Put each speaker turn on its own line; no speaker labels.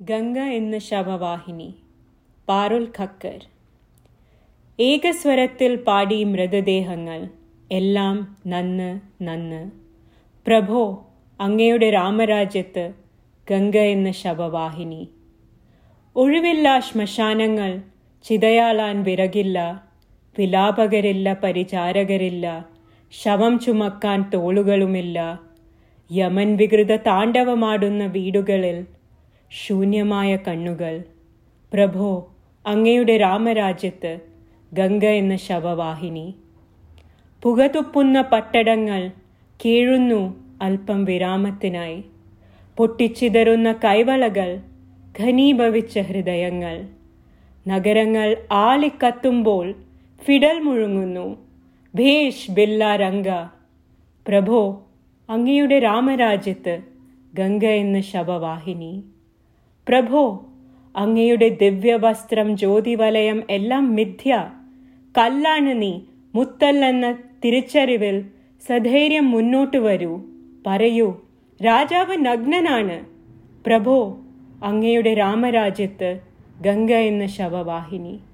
ഗംഗ എന്ന ശവവാഹിനി പാറുൽ ഖക്കർ ഏകസ്വരത്തിൽ പാടി മൃതദേഹങ്ങൾ എല്ലാം നന്ന് നന്ന് പ്രഭോ അങ്ങയുടെ രാമരാജ്യത്ത് ഗംഗ എന്ന ശവവാഹിനി ഒഴിവില്ല ശ്മശാനങ്ങൾ ചിതയാളാൻ വിറകില്ല വിലാപകരില്ല പരിചാരകരില്ല ശവം ചുമക്കാൻ തോളുകളുമില്ല യമൻ വികൃത താണ്ഡവമാടുന്ന വീടുകളിൽ ശൂന്യമായ കണ്ണുകൾ പ്രഭോ അങ്ങയുടെ രാമരാജ്യത്ത് ഗംഗ എന്ന ശവവാഹിനി പുകതുപ്പുന്ന പട്ടടങ്ങൾ കീഴുന്നു അല്പം വിരാമത്തിനായി പൊട്ടിച്ചിതറുന്ന കൈവളകൾ ഘനീഭവിച്ച ഹൃദയങ്ങൾ നഗരങ്ങൾ ആളിക്കത്തുമ്പോൾ ഫിഡൽ മുഴുങ്ങുന്നു ഭേഷ് ബില്ല രംഗ പ്രഭോ അങ്ങയുടെ രാമരാജ്യത്ത് ഗംഗ എന്ന ശവവാഹിനി പ്രഭോ അങ്ങയുടെ ദിവ്യവസ്ത്രം ജ്യോതിവലയം എല്ലാം മിഥ്യ കല്ലാണ് നീ മുത്തല്ലെന്ന തിരിച്ചറിവിൽ സധൈര്യം മുന്നോട്ട് വരൂ പറയൂ രാജാവ് നഗ്നനാണ് പ്രഭോ അങ്ങയുടെ രാമരാജ്യത്ത് ഗംഗ എന്ന ശവവാഹിനി